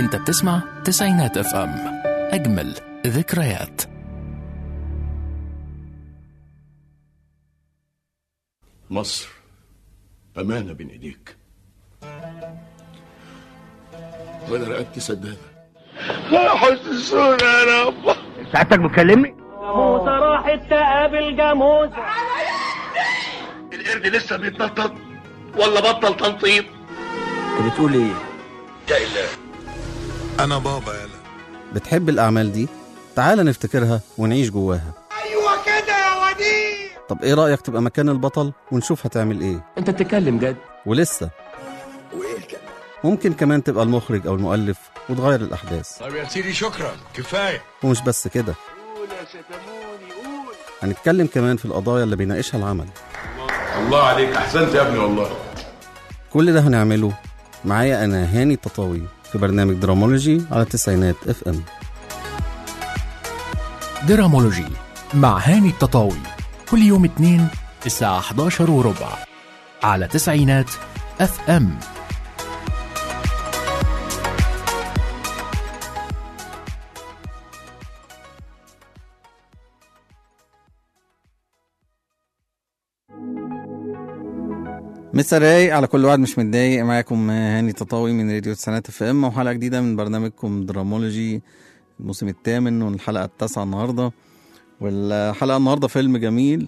انت بتسمع تسعينات اف ام اجمل ذكريات مصر أمانة بين إيديك وأنا رقبتي سدادة حسسونا يا رب سعادتك بتكلمني؟ جاموسة راحت تقابل جاموسة القرد لسه بيتنطط ولا بطل تنطيط انت بتقول ايه؟ انا بابا يلا بتحب الأعمال دي؟ تعال نفتكرها ونعيش جواها ايوه كده يا وديع طب إيه رأيك تبقى مكان البطل ونشوف هتعمل إيه؟ انت بتتكلم جد ولسه وايه الكلام ممكن كمان تبقى المخرج أو المؤلف وتغير الأحداث طب يا سيدي شكرا كفايه ومش بس كده هنتكلم كمان في القضايا اللي بيناقشها العمل الله عليك أحسنت يا ابني والله كل ده هنعمله معايا أنا هاني التطاوي في برنامج درامولوجي على التسعينات اف ام درامولوجي مع هاني التطاوي كل يوم اثنين الساعة 11 وربع على تسعينات اف ام مسا رايق على كل واحد مش متضايق معاكم هاني تطاوي من راديو تسعينات اف ام وحلقه جديده من برنامجكم درامولوجي الموسم الثامن والحلقه التاسعه النهارده والحلقه النهارده فيلم جميل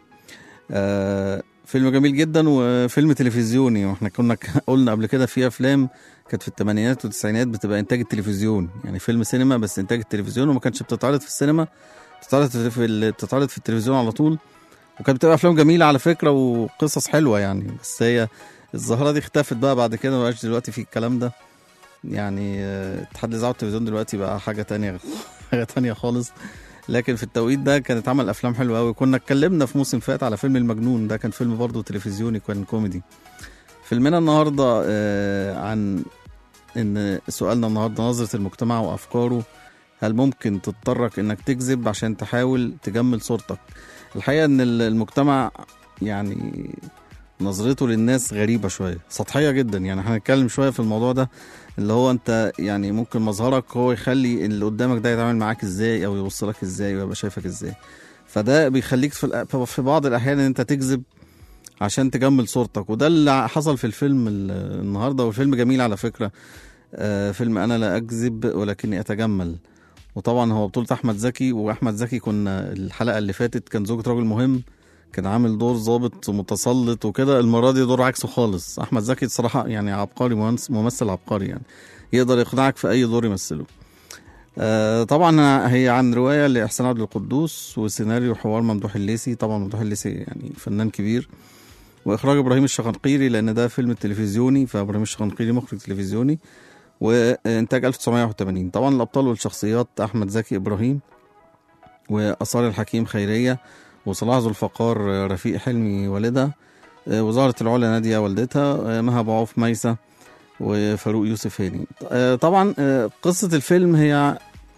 آه فيلم جميل جدا وفيلم تلفزيوني واحنا كنا ك- قلنا قبل كده في افلام كانت في الثمانينات والتسعينات بتبقى انتاج التلفزيون يعني فيلم سينما بس انتاج التلفزيون وما كانتش بتتعرض في السينما بتتعرض في ال- بتتعرض في التلفزيون على طول وكانت بتبقى افلام جميله على فكره وقصص حلوه يعني بس هي الظاهره دي اختفت بقى بعد كده ما بقاش دلوقتي في الكلام ده يعني آه، اتحاد الاذاعه والتلفزيون دلوقتي بقى حاجه تانية حاجه تانية خالص لكن في التوقيت ده كانت عمل افلام حلوه قوي كنا اتكلمنا في موسم فات على فيلم المجنون ده كان فيلم برضه تلفزيوني كان كوميدي فيلمنا النهارده آه، عن ان سؤالنا النهارده نظره المجتمع وافكاره هل ممكن تضطرك انك تكذب عشان تحاول تجمل صورتك الحقيقه ان ال- المجتمع يعني نظرته للناس غريبه شويه سطحيه جدا يعني هنتكلم شويه في الموضوع ده اللي هو انت يعني ممكن مظهرك هو يخلي اللي قدامك ده يتعامل معاك ازاي او يبص لك ازاي ويبقى شايفك ازاي فده بيخليك في, الأ- في بعض الاحيان ان انت تكذب عشان تجمل صورتك وده اللي حصل في الفيلم ال- النهارده والفيلم جميل على فكره آه، فيلم انا لا اكذب ولكني اتجمل وطبعا هو بطولة أحمد زكي وأحمد زكي كنا الحلقة اللي فاتت كان زوجة راجل مهم كان عامل دور ظابط متسلط وكده المرة دي دور عكسه خالص أحمد زكي الصراحة يعني عبقري مهندس- ممثل عبقري يعني يقدر يقنعك في أي دور يمثله آه طبعا هي عن رواية لإحسان عبد القدوس وسيناريو حوار ممدوح الليثي طبعا ممدوح الليثي يعني فنان كبير وإخراج إبراهيم الشقنقيري لأن ده فيلم تلفزيوني فإبراهيم الشقنقيري مخرج تلفزيوني وانتاج 1981 طبعا الابطال والشخصيات احمد زكي ابراهيم واثار الحكيم خيريه وصلاح ذو الفقار رفيق حلمي والدها وزارة العلا نادية والدتها مها أبو عوف ميسة وفاروق يوسف هاني طبعا قصة الفيلم هي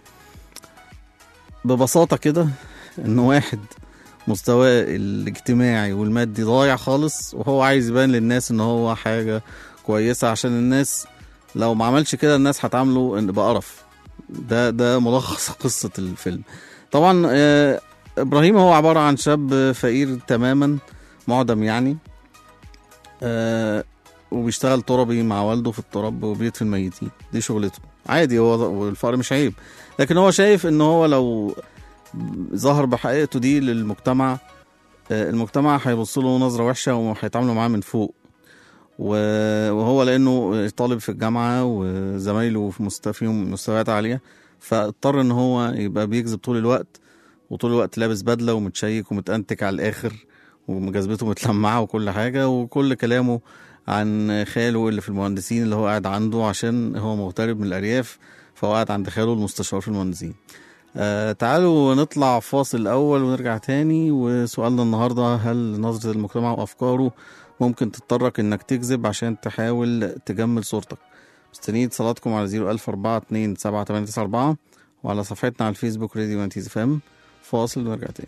ببساطة كده إن واحد مستواه الاجتماعي والمادي ضايع خالص وهو عايز يبان للناس إن هو حاجة كويسة عشان الناس لو ما عملش كده الناس هتعامله إن بقرف ده ده ملخص قصة الفيلم طبعا آه، ابراهيم هو عبارة عن شاب فقير تماما معدم يعني آه، وبيشتغل تربي مع والده في التراب وبيدفن الميتين دي شغلته عادي هو والفقر مش عيب لكن هو شايف ان هو لو ظهر بحقيقته دي للمجتمع آه، المجتمع هيبص له نظرة وحشة وهيتعاملوا معاه من فوق و- وهو لانه طالب في الجامعه وزمايله في مست- فيهم مستويات عاليه فاضطر ان هو يبقى بيكذب طول الوقت وطول الوقت لابس بدله ومتشيك ومتأنتك على الاخر وجذبته متلمعه وكل حاجه وكل كلامه عن خاله اللي في المهندسين اللي هو قاعد عنده عشان هو مغترب من الارياف فهو قاعد عند خاله المستشار في المهندسين آه تعالوا نطلع فاصل الاول ونرجع تاني وسؤالنا النهارده هل نظره المجتمع وافكاره ممكن تضطرك انك تكذب عشان تحاول تجمل صورتك مستنيين اتصالاتكم على 01042 وعلى صفحتنا على الفيسبوك راديو مانتيز فام فاصل ونرجع تاني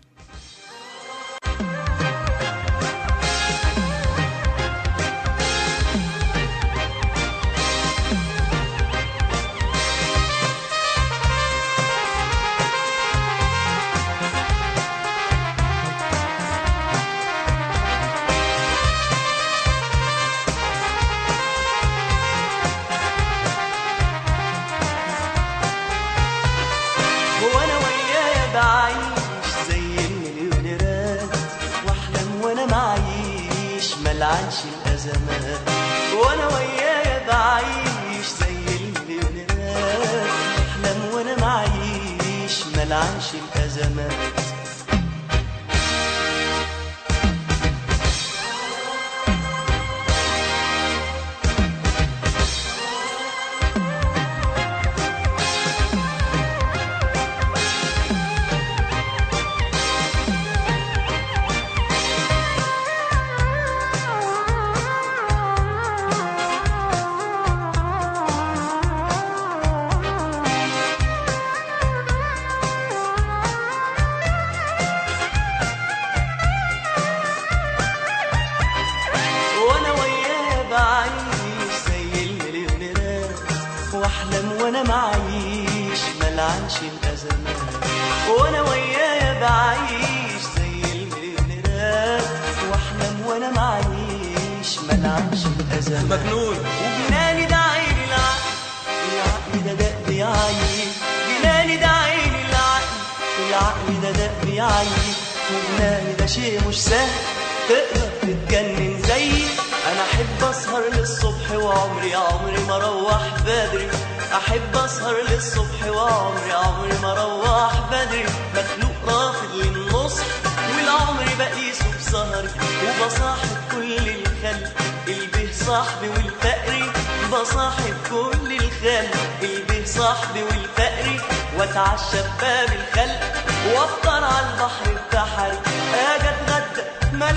ملعنش الأزمات وأنا ويايا بعيش زي المليونيرات أحلم وأنا معيش ملعنش الأزمات وانا وياه بعيش زي المليونيرات واحلم وانا معيش ملعنش الازمات وانا وياه بعيش زي المليونيرات واحلم وانا معيش ملعنش الازمات مجنون وجناني ده عيني العقل العقل ده دق بيعيي جناني ده عيني العقل العقل ده دق بيعيي وجناني ده شيء مش سهل تقدر تتجنن زيي انا احب اسهر للصبح وعمري عمري ما اروح بدري احب اسهر للصبح وعمري عمري ما اروح بدري مخلوق رافض للنصح والعمر بقيسه بسهري وبصاحب كل الخلق البه صاحبي والفقري بصاحب كل الخلق البه صاحبي والفقري واتعشى بباب الخلق وافطر على البحر بتاعي اجي اتغدى ما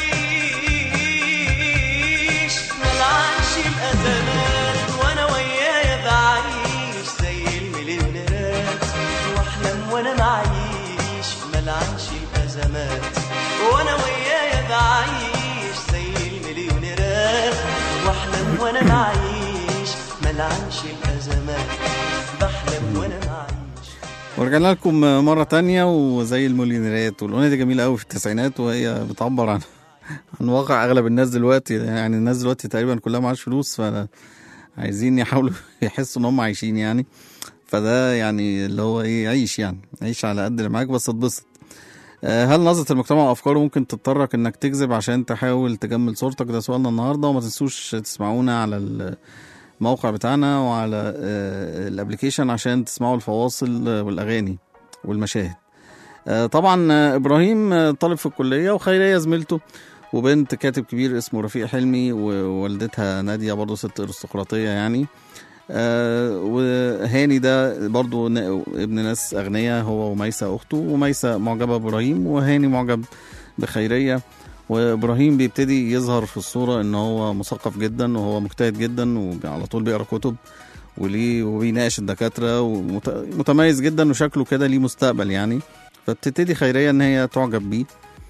الاقيش ملعنش الازمات وانا ويايا بعيش زي المليونيرات واحلم وانا معيش ملعنش الازمات وانا ويايا بعيش زي المليونيرات واحلم وانا معيش ملعنش الازمات بحلم وانا معيش ورجعنا لكم مرة تانية وزي المليونيرات والأغنية دي جميلة أوي في التسعينات وهي بتعبر عن عن واقع أغلب الناس دلوقتي يعني الناس دلوقتي تقريبا كلها معاش فلوس فعايزين يحاولوا يحسوا إن هم عايشين يعني فده يعني اللي هو إيه عيش يعني عيش على قد اللي معاك بس اتبسط آه، هل نظرة المجتمع وأفكاره ممكن تضطرك إنك تكذب عشان تحاول تجمل صورتك ده سؤالنا النهاردة وما تنسوش تسمعونا على الموقع بتاعنا وعلى آه، الابليكيشن عشان تسمعوا الفواصل آه، والأغاني والمشاهد آه، طبعا آه، إبراهيم آه، طالب في الكلية وخيرية زميلته وبنت كاتب كبير اسمه رفيق حلمي ووالدتها نادية برضه ست أرستقراطية يعني آه وهاني ده برضو ن- ابن ناس أغنياء هو وميسة أخته وميسة معجبة بإبراهيم وهاني معجب بخيرية وإبراهيم بيبتدي يظهر في الصورة إن هو مثقف جدا وهو مجتهد جدا وعلى طول بيقرأ كتب وليه وبيناقش الدكاترة ومتميز جدا وشكله كده ليه مستقبل يعني فبتبتدي خيرية إن هي تعجب بيه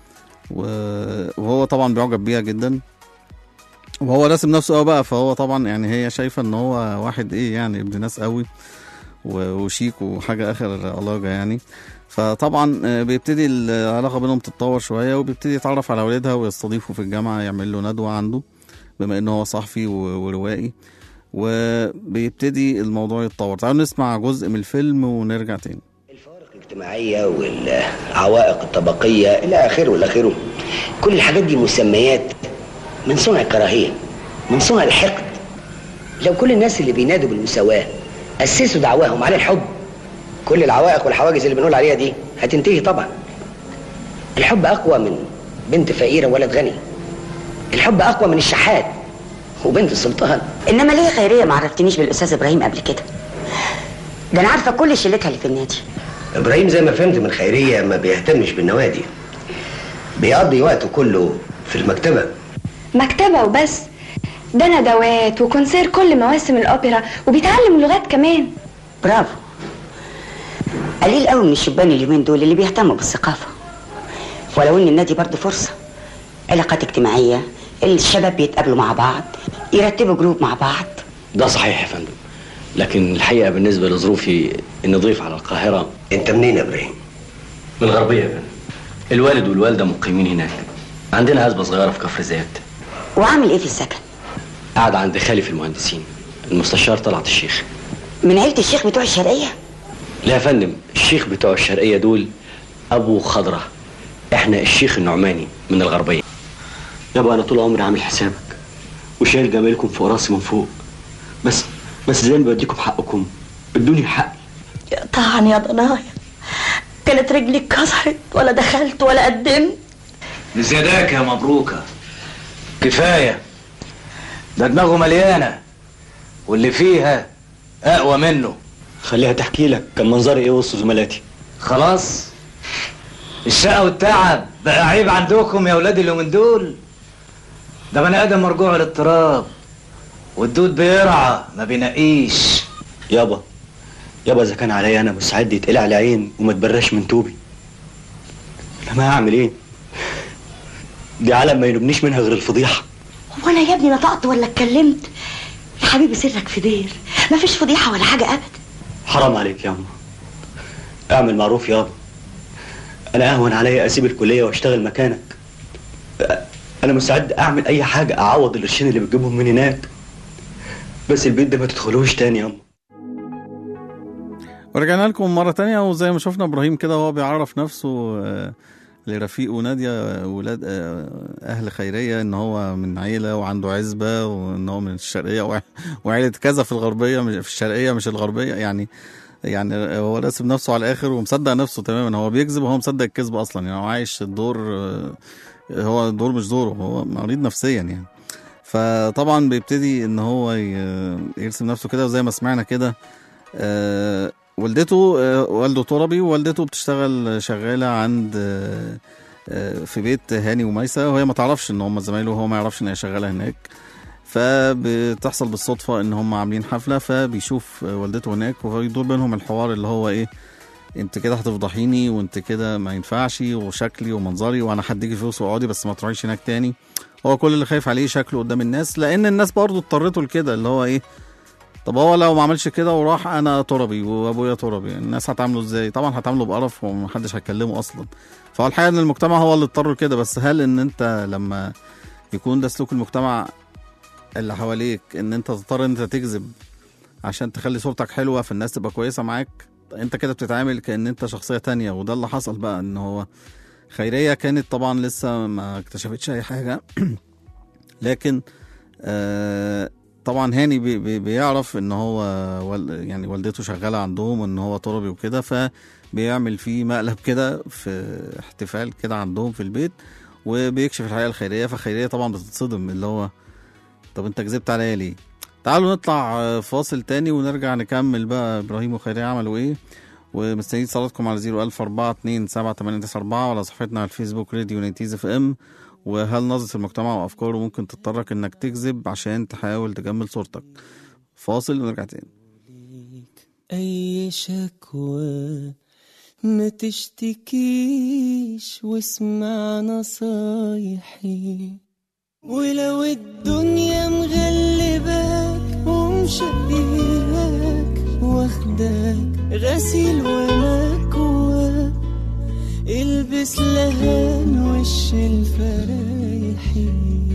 و- وهو طبعا بيعجب بيها جدا وهو راسم نفسه قوي بقى فهو طبعا يعني هي شايفه ان هو واحد ايه يعني ابن ناس قوي و- وشيك وحاجه اخر علاجه يعني فطبعا آه، بيبتدي العلاقه بينهم تتطور شويه وبيبتدي يتعرف على اولادها ويستضيفه في الجامعه يعمل له ندوه عنده بما ان هو صحفي و- وروائي وبيبتدي الموضوع يتطور تعالوا نسمع جزء من الفيلم ونرجع تاني الاجتماعية والعوائق الطبقية إلى آخره إلى آخره كل الحاجات دي مسميات من صنع الكراهية من صنع الحقد لو كل الناس اللي بينادوا بالمساواة أسسوا دعواهم على الحب كل العوائق والحواجز اللي بنقول عليها دي هتنتهي طبعا الحب أقوى من بنت فقيرة وولد غني الحب أقوى من الشحات وبنت السلطان انما ليه خيريه ما عرفتنيش بالاستاذ ابراهيم قبل كده ده انا عارفه كل شلتها اللي في النادي إبراهيم زي ما فهمت من خيرية ما بيهتمش بالنوادي بيقضي وقته كله في المكتبة مكتبة وبس ده ندوات وكونسير كل مواسم الأوبرا وبيتعلم لغات كمان برافو قليل قوي من الشبان اليومين دول اللي بيهتموا بالثقافه ولو ان النادي برضه فرصه علاقات اجتماعيه الشباب بيتقابلوا مع بعض يرتبوا جروب مع بعض ده صحيح يا فندم لكن الحقيقه بالنسبه لظروفي اني ضيف على القاهره انت منين يا ابراهيم من الغربيه يا فندم الوالد والوالده مقيمين هناك عندنا عزبه صغيره في كفر زياد وعامل ايه في السكن قاعد عند خالي في المهندسين المستشار طلعت الشيخ من عيله الشيخ بتوع الشرقيه لا يا فندم الشيخ بتوع الشرقيه دول ابو خضره احنا الشيخ النعماني من الغربيه يابا انا طول عمري عامل حسابك وشايل جمالكم فوق راسي من فوق بس بس زي ما بديكم حقكم ادوني حقي طبعا يا ضنايا كانت رجلي اتكسرت ولا دخلت ولا قدمت لزياداك يا مبروكة كفاية ده دماغه مليانة واللي فيها أقوى منه خليها تحكي لك كان منظري ايه وسط زملاتي خلاص الشقة والتعب بقى عيب عندكم يا ولاد اليومين دول ده بني آدم مرجوع للتراب والدود بيرعى ما بينقيش يابا يابا اذا كان عليا انا مستعد يتقلع على عين وما تبرش من توبي انا ما هعمل ايه دي عالم ما ينبنيش منها غير الفضيحه هو انا يا ابني نطقت ولا اتكلمت يا حبيبي سرك في دير مفيش فضيحه ولا حاجه ابدا حرام عليك يا اما اعمل معروف يابا انا اهون عليا اسيب الكليه واشتغل مكانك انا مستعد اعمل اي حاجه اعوض القرشين اللي بتجيبهم من هناك بس البيت ده ما تدخلوش تاني يا اما ورجعنا لكم مرة تانية وزي ما شفنا إبراهيم كده وهو بيعرف نفسه آه، لرفيق ونادية ولاد آه، أهل خيرية إن هو من عيلة وعنده عزبة وإن هو من الشرقية وع- وعيلة كذا في الغربية مش- في الشرقية مش الغربية يعني يعني هو راسم نفسه على الآخر ومصدق نفسه تماما هو بيكذب وهو مصدق الكذب أصلا يعني هو عايش الدور آه، هو الدور مش دوره هو مريض نفسيا يعني فطبعا بيبتدي ان هو ي- يرسم نفسه كده وزي ما سمعنا كده آه، والدته آه، والده تربي ووالدته بتشتغل شغاله عند آه، آه، في بيت هاني وميسة وهي ما تعرفش ان هم زمايله وهو ما يعرفش ان هي شغاله هناك فبتحصل بالصدفه ان هم عاملين حفله فبيشوف آه، والدته هناك فبيدور بينهم الحوار اللي هو ايه انت كده هتفضحيني وانت كده ما ينفعش وشكلي ومنظري وانا هديكي فلوس واقعدي بس ما تروحيش هناك تاني هو كل اللي خايف عليه شكله قدام الناس لان الناس برضو اضطرته لكده اللي هو ايه طب هو لو ما عملش كده وراح انا تربي وابويا تربي الناس هتعامله ازاي طبعا هتعامله بقرف ومحدش هيكلمه اصلا فهو الحقيقه ان المجتمع هو اللي اضطر كده بس هل ان انت لما يكون ده سلوك المجتمع اللي حواليك ان انت تضطر ان انت تكذب عشان تخلي صورتك حلوه فالناس تبقى كويسه معاك انت كده بتتعامل كان انت شخصيه تانية وده اللي حصل بقى ان هو خيريه كانت طبعا لسه ما اكتشفتش اي حاجه لكن آه طبعا هاني بي بي بيعرف ان هو وال يعني والدته شغاله عندهم وان هو تربي وكده فبيعمل فيه مقلب كده في احتفال كده عندهم في البيت وبيكشف الحقيقه الخيريه فخيريه طبعا بتتصدم اللي هو طب انت كذبت عليا ليه؟ تعالوا نطلع آه، فاصل تاني ونرجع نكمل بقى ابراهيم وخيريه عملوا ايه ومستنيين صلاتكم على 01042 وعلى صفحتنا على الفيسبوك راديو نيتيز اف ام وهل نظرة المجتمع وافكاره ممكن تضطرك انك تكذب عشان تحاول تجمل صورتك فاصل ونرجع تاني أي شكوى ما تشتكيش واسمع نصايحي ولو الدنيا مغلباك ومشقياك واخداك غسيل ومكواك البس لهان وش الفرايحي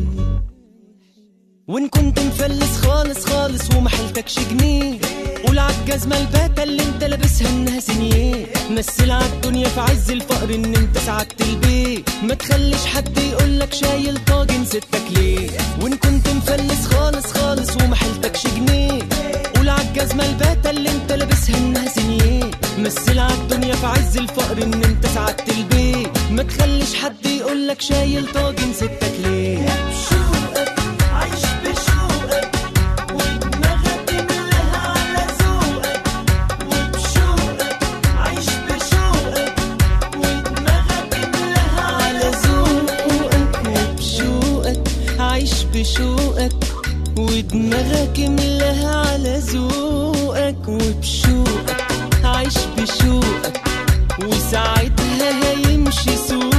وان كنت مفلس خالص خالص وما حيلتكش جنيه قول عالجزمة الباتة اللي انت لابسها انها سنيه مثل عالدنيا في عز الفقر ان انت سعدت البيت ما تخليش حد يقولك شايل طاجن ستك ليه وان كنت مفلس خالص خالص وما حيلتكش جنيه قول عالجزمة الباتة اللي انت لابسها انها سنيه مثل عالدنيا في عز الفقر ان انت سعدت البيت ما تخليش حد يقولك شايل طاجن ستك ليه عايش بشوقك ودماغك ملاها على ذوقك وبشوقك عايش بشوقك ودماغك ملاها على ذوقك وبشوقك عايش بشوقك ودماغك ملاها على ذوقك وبشوقك عايش بشوقك وساعتها هيمشي سوقك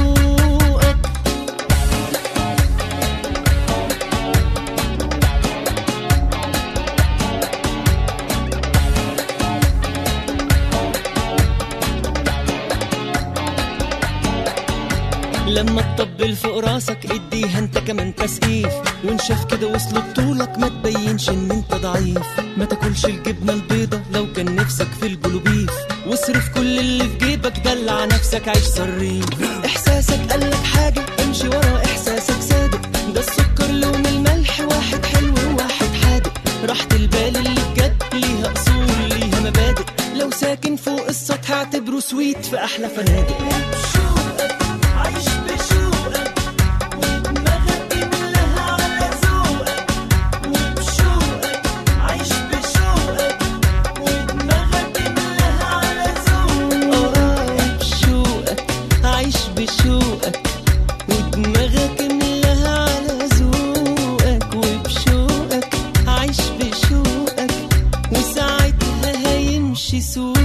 لما تطبل فوق راسك اديها انت كمان تسقيف وان شاف كده وصل بطولك ما تبينش ان انت ضعيف ما تاكلش الجبنه البيضه لو كان نفسك في البلوبيف واصرف كل اللي في جيبك دلع نفسك عيش صريف احساسك قالك حاجة امشي ورا احساسك صادق ده السكر لون الملح واحد حلو وواحد حادق راحة البال اللي بجد ليها اصول ليها مبادئ لو ساكن فوق السطح اعتبره سويت في احلى فنادق عيش بشوقك ودماغك املاها على ذوقك وبشوقك عيش بشوقك ودماغك املاها على ذوقك اه بشوقك عيش بشوقك ودماغك املاها على ذوقك وبشوقك عيش بشوقك وساعتها هيمشي سوقك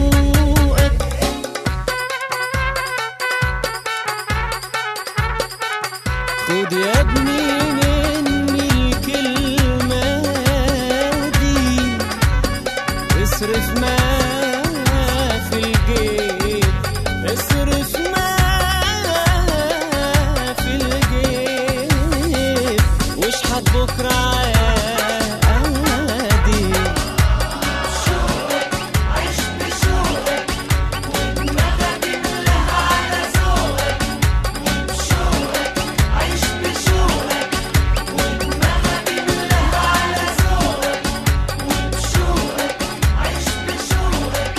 خد يا ابني مني الكلمة دي اصرف ما في الجيب اصرف ما في الجيب واشحت بكرة عادي عيش بشوقك ودماغك املاها على ذوقك وبشوقك عيش بشوقك ودماغك املاها على ذوقك وبشوقك عيش بشوقك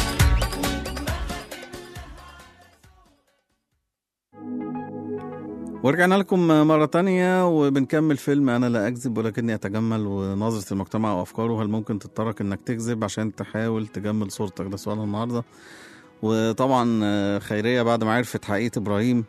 ورجعنا لكم مرة تانية وبنكمل فيلم أنا لا أكذب ولكني أتجمل ونظرة المجتمع وأفكاره هل ممكن تضطرك إنك تكذب عشان تحاول تجمل صورتك ده سؤال النهاردة وطبعا آه، خيرية بعد ما عرفت حقيقة إبراهيم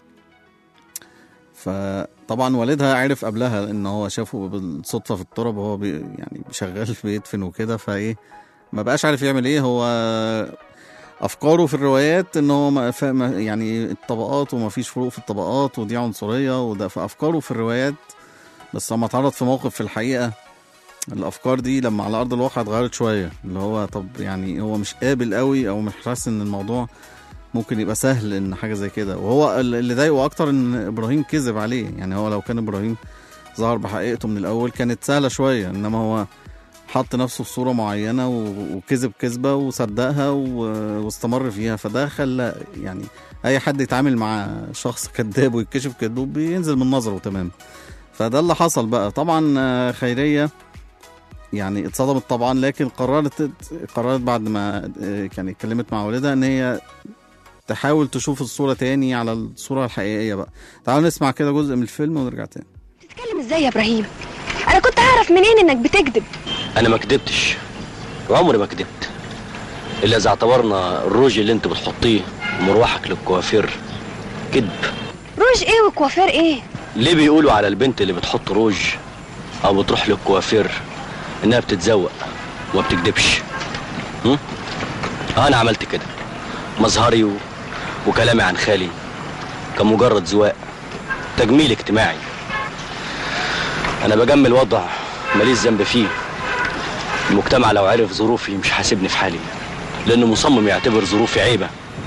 فطبعا والدها عرف قبلها ان هو شافه بالصدفه في التراب وهو بي يعني شغال بيدفن وكده فايه ما بقاش عارف يعمل ايه هو افكاره في الروايات ان هو ما فا- ما- يعني الطبقات وما فيش فروق في الطبقات ودي عنصريه وده في افكاره في الروايات بس لما اتعرض في موقف في الحقيقه الافكار دي لما على ارض الواقع اتغيرت شويه اللي هو طب يعني هو مش قابل قوي او مش حاسس ان الموضوع ممكن يبقى سهل ان حاجه زي كده وهو ال- اللي ضايقه اكتر ان ابراهيم كذب عليه يعني هو لو كان ابراهيم ظهر بحقيقته من الاول كانت سهله شويه انما هو حط نفسه في صوره معينه و- وكذب كذبه وصدقها و- واستمر فيها فده خلى يعني اي حد يتعامل مع شخص كذاب ويتكشف كذبه بينزل من نظره تمام فده اللي حصل بقى طبعا آه، خيريه يعني اتصدمت طبعا لكن قررت قررت بعد ما آه، يعني اتكلمت مع والدها ان هي تحاول تشوف الصورة تاني على الصورة الحقيقية بقى تعالوا نسمع كده جزء من الفيلم ونرجع تاني بتتكلم ازاي يا ابراهيم انا كنت هعرف منين انك بتكذب انا ما كدبتش وعمري ما كدبت الا اذا اعتبرنا الروج اللي انت بتحطيه ومروحك للكوافير كذب روج ايه وكوافير ايه ليه بيقولوا على البنت اللي بتحط روج او بتروح للكوافير انها بتتزوق وما بتكدبش هم؟ اه انا عملت كده مظهري و... وكلامي عن خالي كان مجرد زواق تجميل اجتماعي انا بجمل وضع ماليش ذنب فيه المجتمع لو عرف ظروفي مش حاسبني في حالي لانه مصمم يعتبر ظروفي عيبه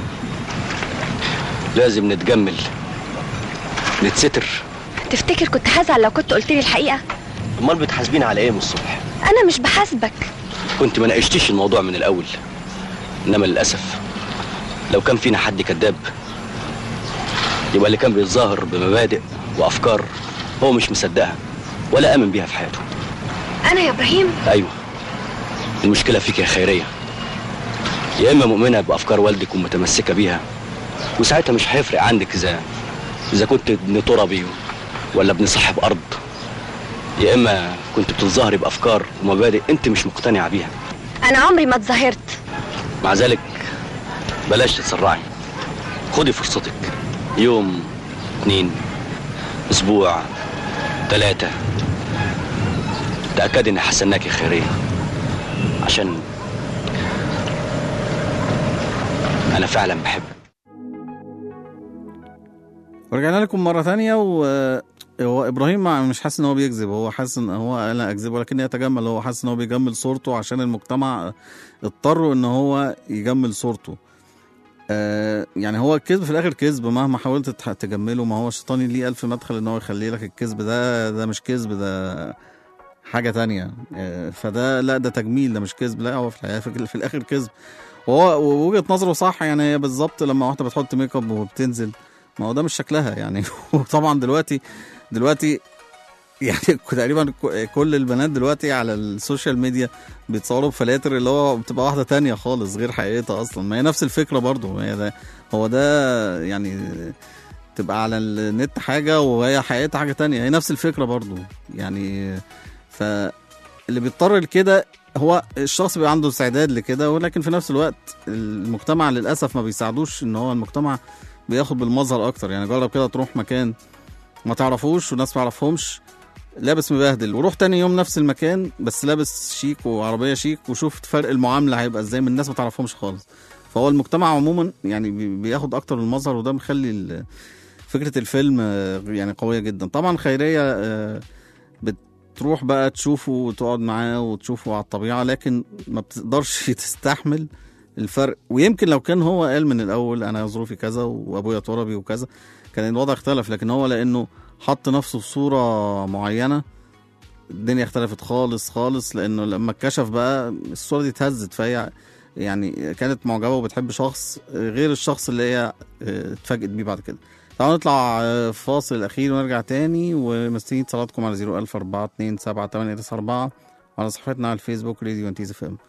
لازم نتجمل نتستر تفتكر كنت هزعل لو كنت قلت لي الحقيقه امال بتحاسبيني على ايه من الصبح انا مش بحاسبك كنت ما ناقشتيش الموضوع من الاول انما للاسف لو كان فينا حد كذاب يبقى اللي كان بيتظاهر بمبادئ وافكار هو مش مصدقها ولا امن بيها في حياته انا يا ابراهيم ايوه المشكله فيك يا خيريه يا اما مؤمنه بافكار والدك ومتمسكه بيها وساعتها مش هيفرق عندك اذا اذا كنت ابن تربي ولا ابن صاحب ارض يا اما كنت بتتظاهري بافكار ومبادئ انت مش مقتنعه بيها انا عمري ما اتظاهرت مع ذلك بلاش تتسرعي خدي فرصتك يوم اتنين اسبوع تلاتة تأكدي اني حسناكي خيرية عشان انا فعلا بحبك ورجعنا لكم مرة تانية و هو ابراهيم مع- مش حاسس ان هو بيكذب هو حاسس ان هو انا اكذب ولكني اتجمل هو حاسس ان هو بيجمل صورته عشان المجتمع اضطروا ان هو يجمل صورته آه يعني هو الكذب في الاخر كذب مهما حاولت تح- تجمله ما هو الشيطان ليه الف مدخل ان هو يخلي لك الكذب ده ده مش كذب ده حاجه تانية آه، فده لا ده تجميل ده مش كذب لا هو في الحقيقه في, في الاخر كذب وهو ووجهه نظره صح يعني هي بالظبط لما واحده بتحط ميك اب وبتنزل ما هو ده مش شكلها يعني وطبعا دلوقتي دلوقتي يعني تقريبا ك- كل البنات دلوقتي على السوشيال ميديا بيتصوروا بفلاتر اللي هو بتبقى واحده تانية خالص غير حقيقتها اصلا ما هي نفس الفكره برضو هي ده هو ده يعني تبقى على النت حاجه وهي حقيقتها حاجه تانية هي نفس الفكره برضو يعني فاللي بيضطر لكده هو الشخص بيبقى عنده استعداد لكده ولكن في نفس الوقت المجتمع للاسف ما بيساعدوش ان هو المجتمع بياخد بالمظهر اكتر يعني جرب كده تروح مكان ما تعرفوش وناس ما تعرفهمش لابس مبهدل وروح تاني يوم نفس المكان بس لابس شيك وعربيه شيك وشوف فرق المعامله هيبقى ازاي من الناس ما تعرفهمش خالص فهو المجتمع عموما يعني بي- بياخد اكتر من المظهر وده مخلي ال- فكره الفيلم آه، يعني قويه جدا طبعا خيريه آه، بتروح بقى تشوفه وتقعد معاه وتشوفه على الطبيعه لكن ما بتقدرش تستحمل الفرق ويمكن لو كان هو قال من الاول انا ظروفي كذا وابويا تربي وكذا كان الوضع اختلف لكن هو لانه حط نفسه في صوره معينه الدنيا اختلفت خالص خالص لانه لما اتكشف بقى الصوره دي اتهزت فهي يعني كانت معجبه وبتحب شخص غير الشخص اللي هي اه، اتفاجئت بيه بعد كده تعالوا نطلع اه، فاصل الاخير ونرجع تاني ومستنيين اتصالاتكم على 010427894 وعلى صفحتنا على الفيسبوك راديو انتيز اف ام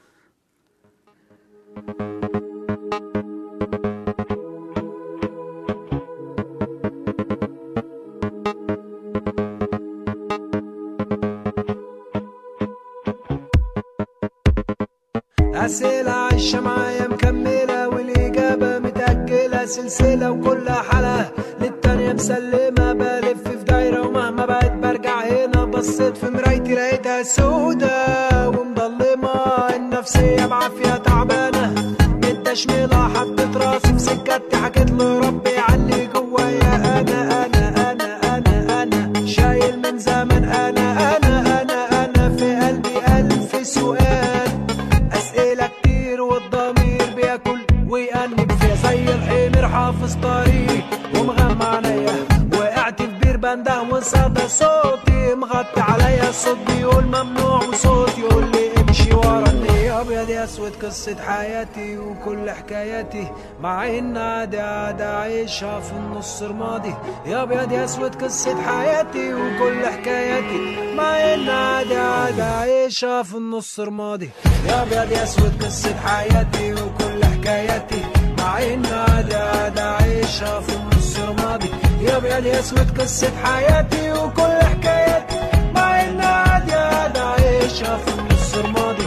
أسئلة عايشة معايا مكملة والإجابة متأجلة سلسلة وكل حلقة للتانية مسلمة بلف في دايرة ومهما بقيت برجع هنا بصيت في مرايتي لقيتها سودة ومضلمة النفسية بعافية تعبانة متشملة حطيت راسي في سكتي حكيت له ربي علي جوايا أنا أنا أنا أنا أنا شايل من زمان أنا أنا أنا أنا في قلبي ألف سؤال أسئلة كتير والضمير بياكل ويأنب فيها زي الحمير حافظ طريق ومغمى عليا وقعت في بير بنده وصدى صوتي مغطي عليا الصوت بيقول ممنوع وصوت يقول لي امشي ورا النية ابيض يا اسود قصة حياتي وكل حكاياتي مع ان عادي عادي عايشها في النص رمادي يا ابيض يا اسود قصة حياتي وكل حكاياتي مع ان عادي عادي عايشها في النص رمادي يا ابيض يا اسود قصة حياتي وكل حكاياتي مع ان عادي عادي عايشها في النص رمادي يا ابيض يا اسود قصة حياتي وكل حكاياتي مع ان عادي عادي عايشها في النص رمادي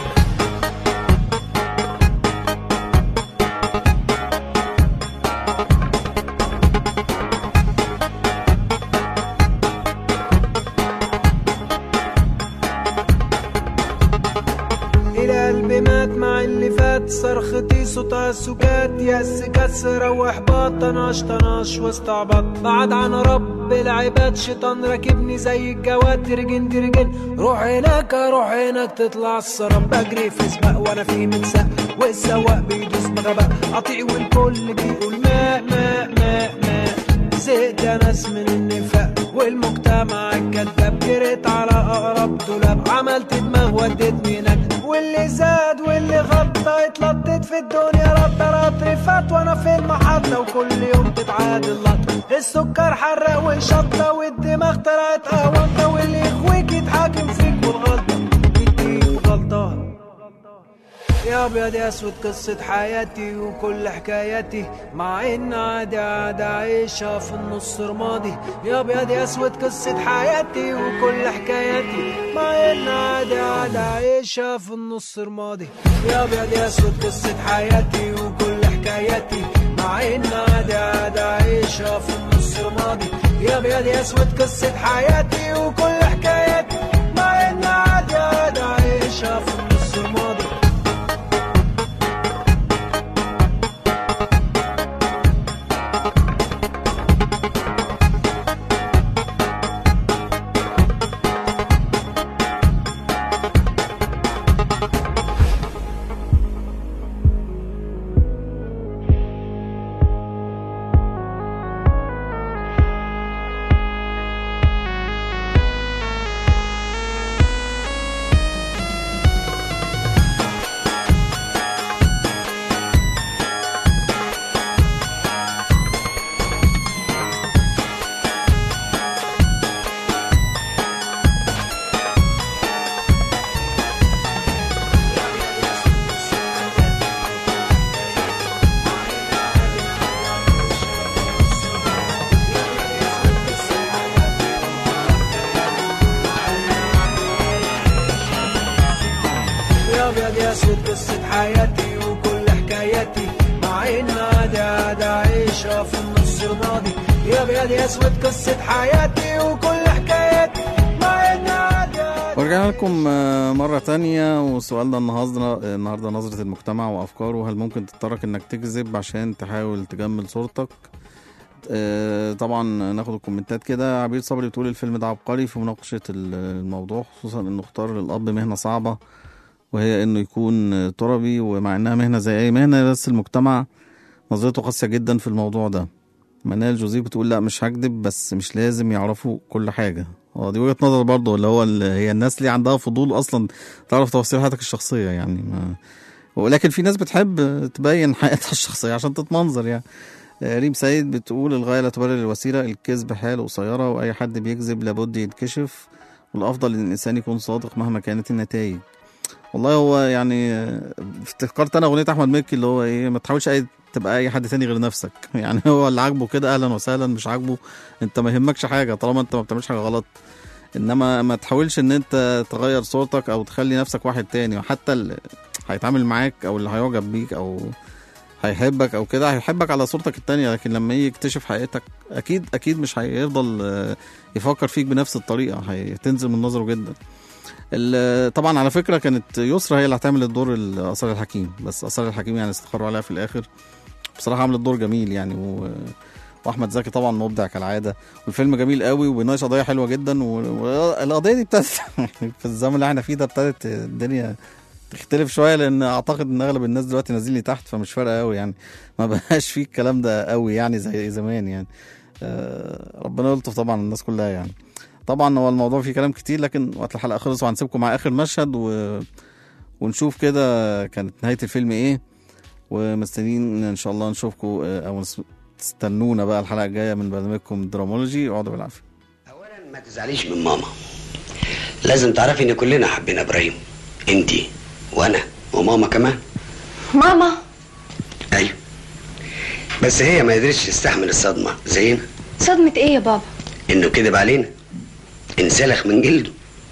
الى قلبي مات مع اللي فات صرختي صوتها سكات يأس كسرة واحباط طناش طناش واستعبط بعد عن رب العباد شيطان راكبني زي الجواد ترجن ترجن روح هناك روح هناك تطلع السراب بجري في سباق وانا في متساق والسواق بيدوس بغباء قطيع والكل بيقول ماء ماء ماء ماء زهقت يا ناس من النفاق والمجتمع الكذاب جريت على اقرب دولاب عملت دماغ وديتني نجد واللي زاد واللي غطى اتلطت في الدنيا رطة رطرفات وانا في المحطة وكل يوم تتعادل لطة السكر حرق وشطة والدماغ طلعت قهوة واللي يخويك يتحاكم فيك والغلطة يديك غلطة يا ابيض يا اسود قصة حياتي وكل حكاياتي مع ان عادي عادي عايشها في النص رمادي يا ابيض يا اسود قصة حياتي وكل حكاياتي مع ان عادي عادي عايشها في النص رمادي يا ابيض يا اسود قصة حياتي وكل حكاياتي مع ان عادي عادي عايشها في النص رمادي يا ابيض يا اسود قصة حياتي وكل حكاياتي مع ان عادي عادي عايشها في النص رمادي يا ابيض يا اسود قصة حياتي وكل حكاياتي مع ان عادي عادي عايشة في النص الماضي يا ابيض يا اسود قصة حياتي وكل حكاياتي مع ان عادي عادي ورجعنا لكم آه، مرة تانية وسؤالنا النهاردة النهاردة نظرة المجتمع وأفكاره هل ممكن تضطرك إنك تكذب عشان تحاول تجمل صورتك آه، طبعا ناخد الكومنتات كده عبير صبري بتقول الفيلم ده عبقري في مناقشة ال- الموضوع خصوصا إنه اختار للأب مهنة صعبة وهي إنه يكون تربي ومع إنها مهنة زي أي مهنة بس المجتمع نظرته قاسية جدا في الموضوع ده منال جوزيف بتقول لا مش هكدب بس مش لازم يعرفوا كل حاجة اه دي وجهة نظر برضه اللي هو ال- هي الناس اللي عندها فضول أصلا تعرف تفاصيل حياتك الشخصية يعني ما ولكن في ناس بتحب تبين حياتها الشخصية عشان تتمنظر يعني آه، ريم سيد بتقول الغاية لا تبرر الوسيلة الكذب حال قصيرة وأي حد بيكذب لابد يتكشف والأفضل إن الإنسان يكون صادق مهما كانت النتائج والله هو يعني آه، افتكرت أنا أغنية أحمد مكي اللي هو إيه ما تحاولش أي تبقى أي حد تاني غير نفسك يعني هو اللي عاجبه كده أهلا وسهلا مش عاجبه أنت ما يهمكش حاجة طالما أنت ما بتعملش حاجة غلط انما ما تحاولش ان انت تغير صورتك او تخلي نفسك واحد تاني وحتى اللي هيتعامل معاك او اللي هيعجب بيك او هيحبك او كده هيحبك على صورتك التانية لكن لما يجي يكتشف حقيقتك اكيد اكيد مش هيفضل آه، يفكر فيك بنفس الطريقة هتنزل من نظره جدا ال- طبعا على فكرة كانت يسرا هي اللي هتعمل الدور اثار الحكيم بس اثار الحكيم يعني استقروا عليها في الاخر بصراحة عملت دور جميل يعني و... واحمد زكي طبعا مبدع كالعاده والفيلم جميل قوي وبيناقش قضيه حلوه جدا و- والقضيه دي ابتدت في الزمن اللي احنا فيه ده ابتدت الدنيا تختلف شويه لان اعتقد ان اغلب الناس دلوقتي نازلين لتحت فمش فارقه قوي يعني ما بقاش فيه الكلام ده قوي يعني زي زمان يعني آه، ربنا يلطف طبعا الناس كلها يعني طبعا هو الموضوع فيه كلام كتير لكن وقت الحلقه خلص وهنسيبكم مع اخر مشهد و... ونشوف كده كانت نهايه الفيلم ايه ومستنيين ان شاء الله نشوفكم او نس- تستنونا بقى الحلقه الجايه من برنامجكم درامولوجي اقعدوا بالعافيه ما تزعليش من ماما لازم تعرفي ان كلنا حبينا ابراهيم انتي وانا وماما كمان ماما ايوه بس هي ما قدرتش تستحمل الصدمه زينا صدمة ايه يا بابا انه كذب علينا انسلخ من جلده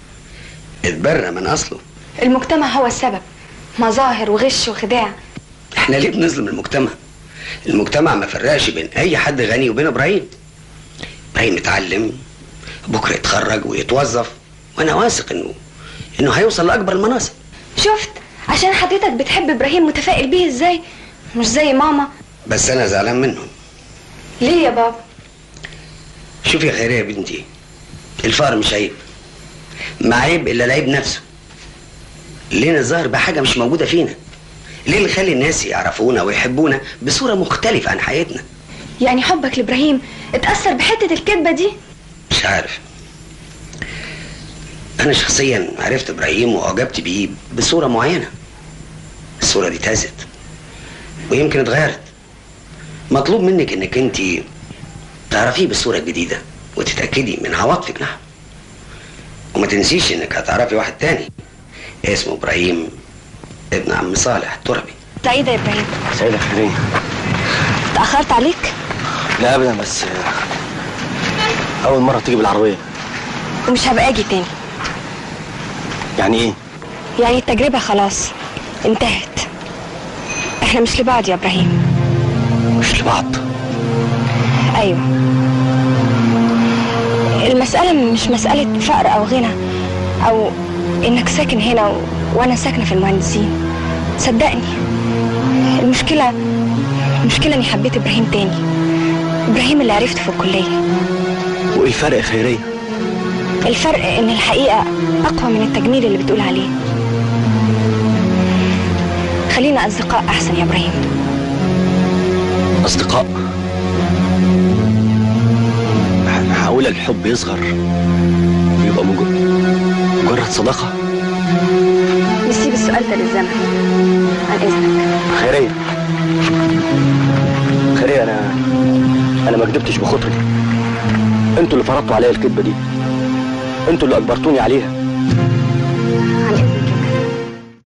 اتبرى من اصله المجتمع هو السبب مظاهر وغش وخداع احنا ليه بنظلم المجتمع المجتمع ما فرقش بين اي حد غني وبين ابراهيم ابراهيم اتعلم بكره يتخرج ويتوظف وانا واثق انه انه هيوصل لاكبر المناصب شفت عشان حضرتك بتحب ابراهيم متفائل بيه ازاي مش زي ماما بس انا زعلان منه ليه يا بابا شوفي يا خيريه يا بنتي الفقر مش عيب ما عيب الا العيب نفسه لينا الظاهر بحاجه مش موجوده فينا ليه اللي يخلي الناس يعرفونا ويحبونا بصوره مختلفه عن حياتنا يعني حبك لابراهيم اتأثر بحتة الكذبة دي مش عارف انا شخصيا عرفت ابراهيم واعجبت بيه بصوره معينه الصوره دي تازت ويمكن اتغيرت مطلوب منك انك انت تعرفيه بالصوره الجديده وتتاكدي من عواطفك نحو وما تنسيش انك هتعرفي واحد تاني اسمه ابراهيم ابن عم صالح التربي سعيدة يا ابراهيم سيدة خيرية اتأخرت عليك لا ابدا بس اول مرة تيجي بالعربية ومش هبقى اجي تاني يعني ايه يعني التجربة خلاص انتهت احنا مش لبعض يا ابراهيم مش لبعض ايوه المسألة مش مسألة فقر او غنى او انك ساكن هنا و... وانا ساكنة في المهندسين صدقني المشكلة المشكلة اني حبيت ابراهيم تاني ابراهيم اللي عرفته في الكلية وايه الفرق يا خيرية الفرق ان الحقيقة اقوى من التجميل اللي بتقول عليه خلينا اصدقاء احسن يا ابراهيم اصدقاء معقولة الحب يصغر ويبقى مج- مجرد صداقة نسيب السؤال ده للزمن عن اذنك خيرية خيرية انا انا ما كدبتش بخاطري انتوا اللي فرضتوا عليا الكذبة دي انتوا اللي اجبرتوني عليها